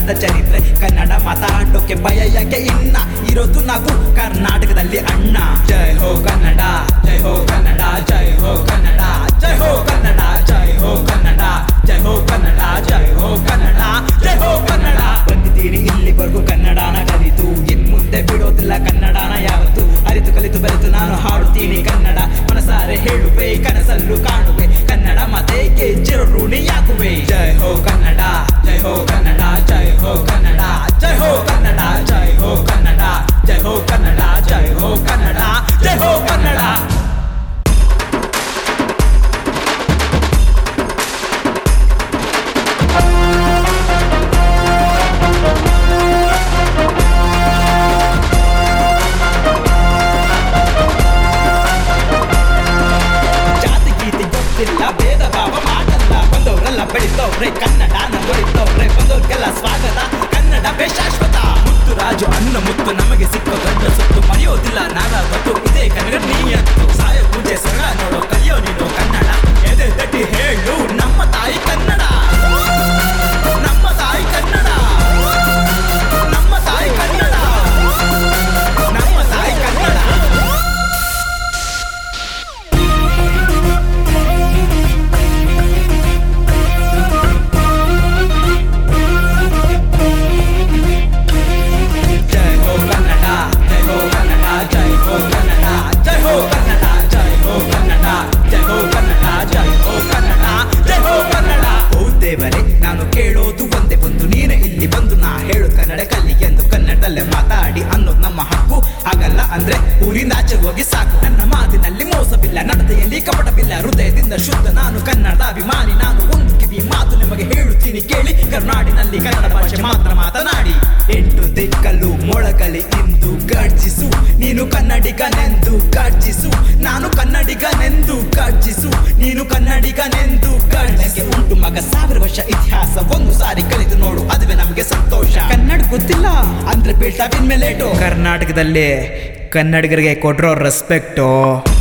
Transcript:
ಕನ್ನಡದ ಚರಿತ್ರೆ ಕನ್ನಡ ಮಾತಾಡೋಕೆ ಭಯ ಯಾಕೆ ಇನ್ನ ಇರೋದು ನಾವು ಕರ್ನಾಟಕದಲ್ಲಿ ಅಣ್ಣ ಜೈ ಹೋ ಕನ್ನಡ ಜೈ ಹೋ ಕನ್ನಡ ಜೈ ಹೋ ಕನ್ನಡ ಜೈ ಹೋ ಕನ್ನಡ ಜೈ ಹೋ ಕನ್ನಡ ಜೈ ಹೋ ಕನ್ನಡ ಜೈ ಹೋ ಕನ್ನಡ ಜೈ ಹೋ ಕನ್ನಡ ಬಂದಿದ್ದೀರಿ ಇಲ್ಲಿವರೆಗೂ ಕನ್ನಡನ ಕಲಿತು ಇನ್ ಮುಂದೆ ಬಿಡೋದಿಲ್ಲ ಕನ್ನಡನ ಯಾವತ್ತು ಅರಿತು ಕಲಿತು ಬೆರೆತು ನಾನು ಹಾಡುತ್ತೀನಿ ಕನ್ನಡ ಮನಸಾರೆ ಹೇಳುವೆ ಕನಸಲ್ಲೂ ಕಾಣುವೆ ಕನ್ನಡ ಮಾತೆಗೆ ಚಿರಋಣಿಯಾಗುವೆ ಜೈ ಹೋ ಕನ್ನಡ ಜೈ ಹೋ ಕನ್ನಡ ಜೈ ಹೋ ಕನ್ನಡ ಜೈ ಹೋ ಕನ್ನಡ ಜೈ ಹೋ ಕನ್ನಡ ಜೈ ಹೋ ಕನ್ನಡ ಜೈ ಹೋ ಕನ್ನಡ ಜೈ ಹೋ ಕನ್ನಡ ಜಾತಿ ಗೀತಿ ಗೊತ್ತಿಲ್ಲ ಭೇದ ಭಾವ ಮಾಡಲ್ಲ ಬಂದವರೆಲ್ಲ ಬೆಳಿತವ್ರೆ ಕನ್ನಡ ನಂಗೊಳಿತವ್ರೆ ಬಂದವ್ರಿಗೆಲ್ಲ ಸ್ವಾಗತ ಕನ್ನಡ ಶಾಶ್ವತ ಮುತ್ತು ರಾಜು ಅನ್ನ ಮುತ್ತು ನಮಗೆ ಸಿಕ್ಕ ದೊಡ್ಡ ಸುತ್ತು ಮರೆಯೋದಿಲ್ಲ ನಾಗಾವತ್ತು ಇದೇ ಕನ್ನಡ ನೀಯತ್ತು ಸಾಯ ಪೂಜೆ ಸರ ನೋಡೋ ಕಲಿಯೋ ನೀನು ಕನ್ನಡ ಎದೆ ತಟ್ಟಿ ಹೇಳು ನಮ್ಮ ತಾಯಿ ಕನ್ನಡ ನಮ್ಮ ತಾಯಿ ಕನ್ನಡ ನಮ್ಮ ತಾಯಿ ಕನ್ನಡ ನಮ್ಮ ತಾಯಿ ಕನ್ನಡ ಜೈ ಹೋ ಕನ್ನಡ ಜೈ ಹೋ ಕನ್ನಡ ಜೈ ಹೋ ಕನ್ನಡ ಜೈ ಹೋ ಕನ್ನಡ ಜೈ ಹೋ ಕನ್ನಡ ಜೈ ಹೋ ಕನ್ನಡ ಜೈ ಹೋ ಕನ್ನಡ ಜೈ ಹೋ ಕನ್ನಡ ಓ ದೇವರೇ ನಾನು ಕೇಳೋದು ಒಂದೇ ಒಂದು ನೀನೇ ಇಲ್ಲಿ ಬಂದು ನಾ ಹೇಳು ಕನ್ನಡ ಕಲಿ ಎಂದು ಕನ್ನಡದಲ್ಲೇ ಮಾತಾಡಿ ಅನ್ನೋದು ನಮ್ಮ ಹಕ್ಕು ಹಾಗಲ್ಲ ಅಂದ್ರೆ ಊರಿಂದ ಆಚೆ ಹೋಗಿ ಸಾಕು ನನ್ನ ಮಾತಿನಲ್ಲಿ ಮೋಸವಿಲ್ಲ ನಡತೆಯಲ್ಲಿ ಕಪಟವಿಲ್ಲ ಹೃದಯದಿಂದ ಶುದ್ಧ ನಾನು ಕನ್ನಡದ ಅಭಿಮಾನಿ ನಾನು ಒಂದು ಕಿವಿ ಮಾತು ನಿಮಗೆ ಹೇಳುತ್ತೀನಿ ಕೇಳಿ ಕರ್ನಾಡಿನಲ್ಲಿ ಕನ್ನಡ ಭಾಷೆ ಮಾತ್ರ ಮಾತನಾಡಿ ಎಂಟು ದಿಕ್ಕಲು ಮೊಳಗಲಿ ಇಂದು ಗರ್ಜಿಸು ನೀನು ಕನ್ನಡಿಗನೆಂದು ಗರ್ಜಿಸು ನಾನು ಕನ್ನಡಿಗನೆಂದು ಗರ್ಜಿಸು ನೀನು ಕನ್ನಡಿಗನೆಂದು ಗರ್ಜಿಸು ಉಂಟು ಮಗ ಸಾವಿರ ವರ್ಷ ಇತಿಹಾಸ ಒಂದು ಸಾರಿ ಕಲಿತು ನೋಡು ಅದುವೇ ನಮಗೆ ಸಂತೋಷ ಕನ್ನಡ ಗೊತ್ತಿಲ್ಲ ಅಂದ್ರೆ ಬೀಳ್ತಾವಿನ್ಮೇಲೇಟು ಕರ್ನಾಟಕದಲ್ಲಿ ಕನ್ನಡಿಗರಿಗೆ ಕೊಟ್ಟಿರೋ ರೆಸ್ಪೆಕ್ಟು